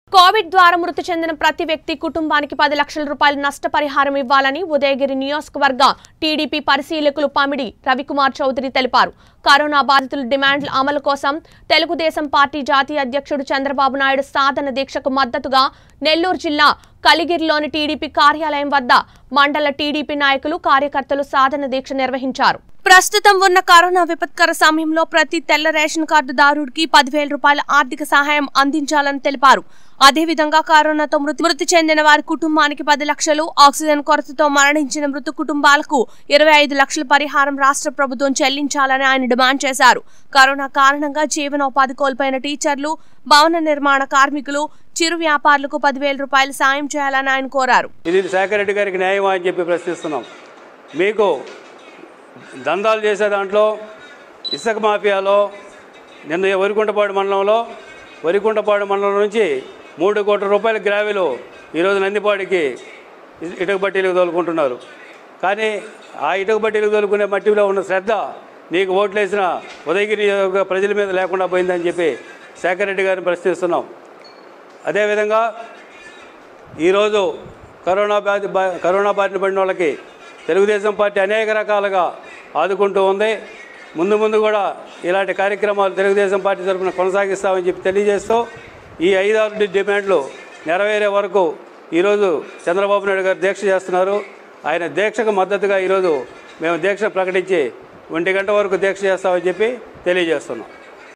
Covid ద్వారా మృతి చెందిన ప్రతి వ్యక్తి కుటుంబానికి పది లక్షల రూపాయల నష్టపరిహారం ఇవ్వాలని ఉదయగిరి నియోజకవర్గ టీడీపీ పరిశీలకులు పమిడి రవికుమార్ చౌదరి తెలిపారు కరోనా బాధితుల డిమాండ్ల అమలు కోసం తెలుగుదేశం పార్టీ జాతీయ అధ్యక్షుడు చంద్రబాబు నాయుడు సాధన దీక్షకు మద్దతుగా నెల్లూరు జిల్లా కలిగిరిలోని టీడీపీ కార్యాలయం వద్ద మండల టీడీపీ నాయకులు కార్యకర్తలు సాధన దీక్ష నిర్వహించారు ప్రస్తుతం ఉన్న కరోనా విపత్కర సమయంలో ప్రతి తెల్ల రేషన్ కార్డుదారుడికి పదివేల రూపాయల ఆర్థిక సహాయం అందించాలని తెలిపారు అదేవిధంగా కరోనాతో మృతి మృతి చెందిన వారి కుటుంబానికి పది లక్షలు ఆక్సిజన్ కొరతతో మరణించిన మృత కుటుంబాలకు ఇరవై ఐదు లక్షల పరిహారం రాష్ట్ర ప్రభుత్వం చెల్లించాలని ఆయన డిమాండ్ చేశారు కరోనా కారణంగా జీవనోపాధి కోల్పోయిన టీచర్లు భవన నిర్మాణ కార్మికులు చిరు వ్యాపారులకు పదివేల రూపాయలు సాయం చేయాలని ఆయన కోరారు ఇది శేఖర్ రెడ్డి గారికి న్యాయమా అని చెప్పి ప్రశ్నిస్తున్నాం మీకు దందాలు చేసే దాంట్లో ఇసుక మాఫియాలో నిన్న వరికుంటపాడు మండలంలో వరికుంటపాడు మండలం నుంచి మూడు కోట్ల రూపాయల గ్రావెలు ఈరోజు నందిపాడికి ఇ- ఇటుక బట్టీలకు తోలుకుంటున్నారు కానీ ఆ ఇటుక బట్టీలకు తోలుకునే మట్టిలో ఉన్న శ్రద్ధ నీకు ఓట్లేసిన ఉదయగిరి నియోజకవర్గ ప్రజల మీద లేకుండా పోయిందని చెప్పి శేఖర్ రెడ్డి గారిని ప్రశ్నిస్తున్నాం అదేవిధంగా ఈరోజు కరోనా బాధి బా- కరోనా బారిన పడిన వాళ్ళకి తెలుగుదేశం పార్టీ అనేక రకాలుగా ఆదుకుంటూ ఉంది ముందు ముందు కూడా ఇలాంటి కార్యక్రమాలు తెలుగుదేశం పార్టీ తరఫున కొనసాగిస్తామని చెప్పి తెలియజేస్తూ ఈ ఐదారు డి- డిమాండ్లు నెరవేరే వరకు ఈరోజు చంద్రబాబు నాయుడు గారు దీక్ష చేస్తున్నారు ఆయన దీక్షకు మద్దతుగా ఈరోజు మేము దీక్ష ప్రకటించి ఒంటి గంట వరకు దీక్ష చేస్తామని చెప్పి తెలియజేస్తున్నాం